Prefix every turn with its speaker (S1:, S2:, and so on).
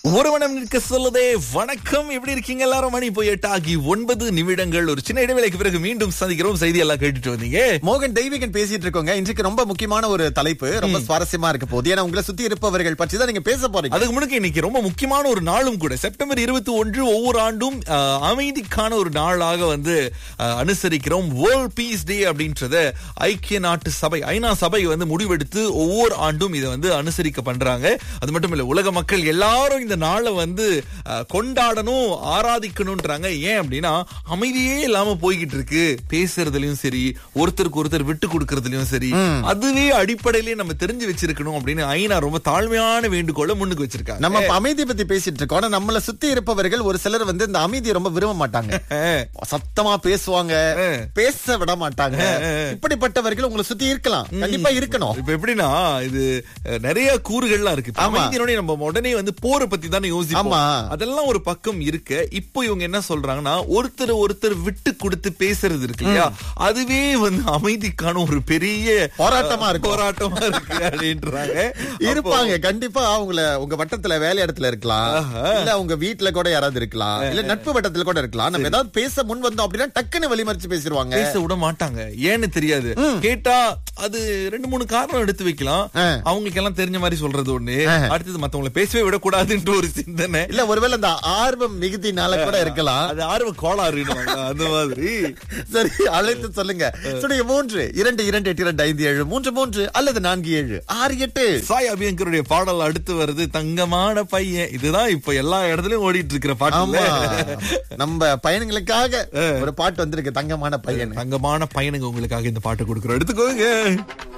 S1: ஒரு மனம் நிற்க சொல்லுதே வணக்கம் எப்படி இருக்கீங்க எல்லாரும் மணி போய் எட்டாகி ஒன்பது நிமிடங்கள் ஒரு சின்ன இடைவேளைக்கு பிறகு மீண்டும் சந்திக்கிறோம் செய்தி எல்லாம் கேட்டுட்டு வந்தீங்க
S2: மோகன் தெய்வீகன் பேசிட்டு இருக்கோங்க இன்றைக்கு ரொம்ப முக்கியமான ஒரு தலைப்பு ரொம்ப சுவாரஸ்யமா இருக்க போகுது ஏன்னா உங்களை சுத்தி இருப்பவர்கள் பற்றி தான் நீங்க பேச போறீங்க
S1: அதுக்கு முன்னாடி இன்னைக்கு ரொம்ப முக்கியமான ஒரு நாளும் கூட செப்டம்பர் இருபத்தி ஒன்று ஒவ்வொரு ஆண்டும் அஹ், அமைதிக்கான ஒரு நாளாக வந்து அஹ், அனுசரிக்கிறோம் வேர்ல்ட் பீஸ் டே அப்படின்றத ஐக்கிய நாட்டு சபை ஐநா சபை வந்து முடிவெடுத்து ஒவ்வொரு ஆண்டும் இதை வந்து அனுசரிக்க பண்றாங்க அது மட்டும் இல்ல உலக மக்கள் எல்லாரும் இந்த நாளை வந்து அஹ், கொண்டாடணும் ஆராதிக்கணும்ன்றாங்க ஏன் அப்படின்னா அமைதியே இல்லாம போய்கிட்டு இருக்கு பேசுறதுலயும் சரி ஒருத்தருக்கு ஒருத்தர் விட்டு கொடுக்கறதுலயும் சரி அதுவே அடிப்படையிலேயே நம்ம தெரிஞ்சு வச்சிருக்கணும் அப்படின்னு ஐநா ரொம்ப தாழ்மையான வேண்டுகோளை முன்னுக்கு வச்சிருக்காங்க
S2: நம்ம இப்ப அமைதியை பத்தி பேசிட்டு இருக்கோம் ஆனா நம்மள சுத்தி இருப்பவர்கள் ஒரு சிலர் வந்து இந்த அமைதியை ரொம்ப விரும்ப மாட்டாங்க சத்தமா பேசுவாங்க பேச விட மாட்டாங்க இப்படிப்பட்டவர்கள் உங்களை சுத்தி இருக்கலாம் கண்டிப்பா இருக்கணும்
S1: இப்ப எப்படின்னா இது அஹ், நிறைய கூறுகள்லாம் இருக்கு இப்ப
S2: ஆமா.
S1: அமைதியினுடைய நம்ம உடனே வந்து போரை பத்தி தானே யோசிப்போம்
S2: ஆமா.
S1: அதெல்லாம் ஒரு பக்கம் இருக்க இப்போ இவங்க என்ன சொல்றாங்கன்னா ஒருத்தர் ஒருத்தர் விட்டு கொடுத்து பேசுறது இருக்கு இல்லையா அதுவே வந்து அமைதிக்கான ஒரு பெரிய
S2: போராட்டமா இருக்கும்.
S1: போராட்டமா இருக்கு அப்படின்றாங்க
S2: இருப்பாங்க கண்டிப்பா அவங்கள உங்க வட்டத்துல வேலை இடத்துல இருக்கலாம் இல்ல உங்க வீட்டுல கூட யாராவது இருக்கலாம் இல்ல நட்பு வட்டத்துல கூட இருக்கலாம் நம்ம ஏதாவது பேச முன் வந்தோம் அப்படின்னா டக்குன்னு வழிமறிச்சு பேசிடுவாங்க
S1: பேச விட மாட்டாங்க ஏன்னு தெரியாது கேட்டா அது ரெண்டு மூணு காரணம் எடுத்து வைக்கலாம்
S2: ஆ.
S1: அவங்களுக்கு எல்லாம் தெரிஞ்ச மாதிரி சொல்றது ஒண்ணு அடுத்தது மத்தவங்கள பேசவே விடக்கூடாதுன்ற ஒரு சிந்தனை
S2: இல்ல ஒருவேளை அந்த ஆர்வம் மிகுதினால கூட இருக்கலாம்
S1: அது ஆர்வ கோளாறு அந்த மாதிரி
S2: சரி அழைத்து சொல்லுங்க சுடைய மூன்று இரண்டு இரண்டு எட்டு இரண்டு ஐந்து ஏழு மூன்று மூன்று அல்லது நான்கு ஏழு ஆறு எட்டு
S1: சாய் அபியங்கருடைய பாடல் அடுத்து வருது தங்கமான பையன் இதுதான் இப்ப எல்லா இடத்துலயும் ஓடிட்டு இருக்கிற
S2: ஆமா
S1: பாட்டு
S2: நம்ம பயணங்களுக்காக ஒரு பாட்டு வந்திருக்கு தங்கமான பையன்
S1: தங்கமான பையனுங்க உங்களுக்காக இந்த பாட்டு கொடுக்குறோம் எடுத்துக்கோங்க